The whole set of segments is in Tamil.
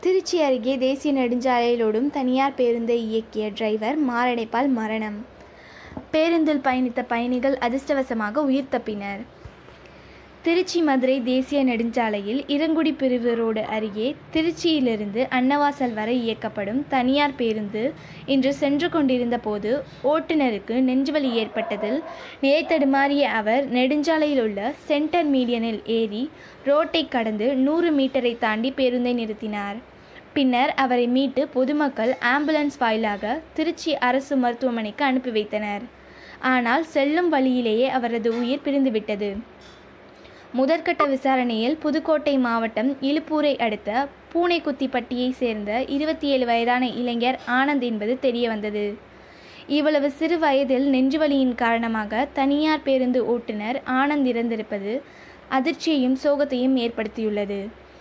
திருச்சி அருகே தேசிய நெடுஞ்சாலையில் ஓடும் தனியார் பேருந்தை இயக்கிய டிரைவர் மாரடைப்பால் மரணம் பேருந்தில் பயணித்த பயணிகள் அதிர்ஷ்டவசமாக உயிர் தப்பினர் திருச்சி மதுரை தேசிய நெடுஞ்சாலையில் இருங்குடி பிரிவு ரோடு அருகே திருச்சியிலிருந்து அன்னவாசல் வரை இயக்கப்படும் தனியார் பேருந்து இன்று சென்று கொண்டிருந்த போது ஓட்டுநருக்கு நெஞ்சுவலி ஏற்பட்டதில் நிலைத்தடுமாறிய அவர் நெடுஞ்சாலையில் உள்ள சென்டர் மீடியனில் ஏறி ரோட்டை கடந்து நூறு மீட்டரை தாண்டி பேருந்தை நிறுத்தினார் பின்னர் அவரை மீட்டு பொதுமக்கள் ஆம்புலன்ஸ் வாயிலாக திருச்சி அரசு மருத்துவமனைக்கு அனுப்பி வைத்தனர் ஆனால் செல்லும் வழியிலேயே அவரது உயிர் பிரிந்துவிட்டது முதற்கட்ட விசாரணையில் புதுக்கோட்டை மாவட்டம் இலுப்பூரை அடுத்த பூனைக்குத்திப்பட்டியை சேர்ந்த இருபத்தி ஏழு வயதான இளைஞர் ஆனந்த் என்பது தெரிய வந்தது இவ்வளவு சிறு வயதில் நெஞ்சுவலியின் காரணமாக தனியார் பேருந்து ஓட்டுநர் ஆனந்த் இறந்திருப்பது அதிர்ச்சியையும் சோகத்தையும் ஏற்படுத்தியுள்ளது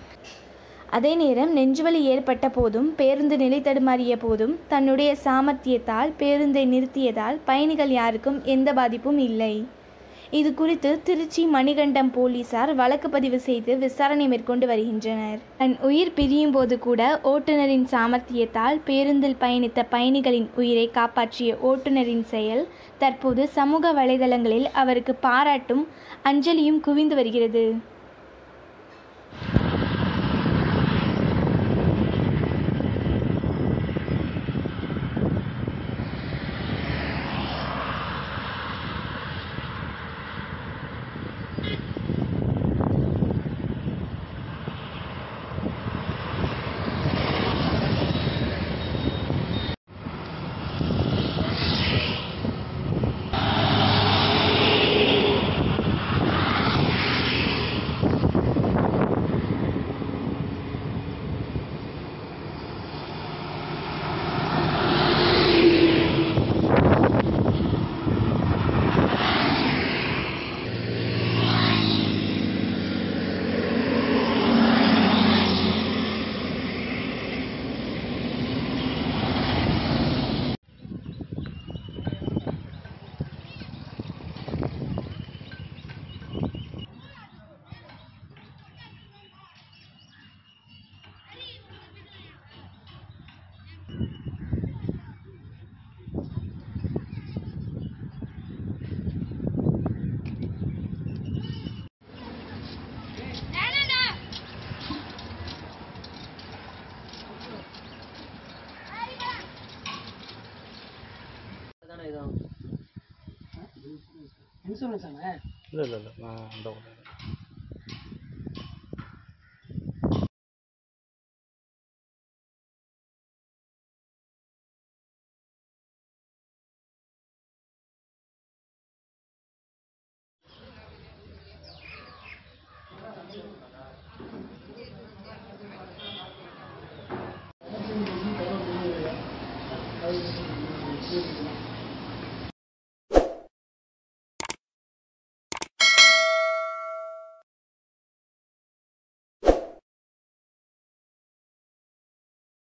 அதே நேரம் நெஞ்சுவலி ஏற்பட்ட போதும் பேருந்து நிலை தடுமாறிய போதும் தன்னுடைய சாமர்த்தியத்தால் பேருந்தை நிறுத்தியதால் பயணிகள் யாருக்கும் எந்த பாதிப்பும் இல்லை இது குறித்து திருச்சி மணிகண்டம் போலீசார் வழக்கு பதிவு செய்து விசாரணை மேற்கொண்டு வருகின்றனர் தன் உயிர் பிரியும் போது கூட ஓட்டுநரின் சாமர்த்தியத்தால் பேருந்தில் பயணித்த பயணிகளின் உயிரை காப்பாற்றிய ஓட்டுநரின் செயல் தற்போது சமூக வலைதளங்களில் அவருக்கு பாராட்டும் அஞ்சலியும் குவிந்து வருகிறது தானே இதாகும் இன்சூரன்ஸ் தானே இல்லை இல்லை இல்லை நான் அந்த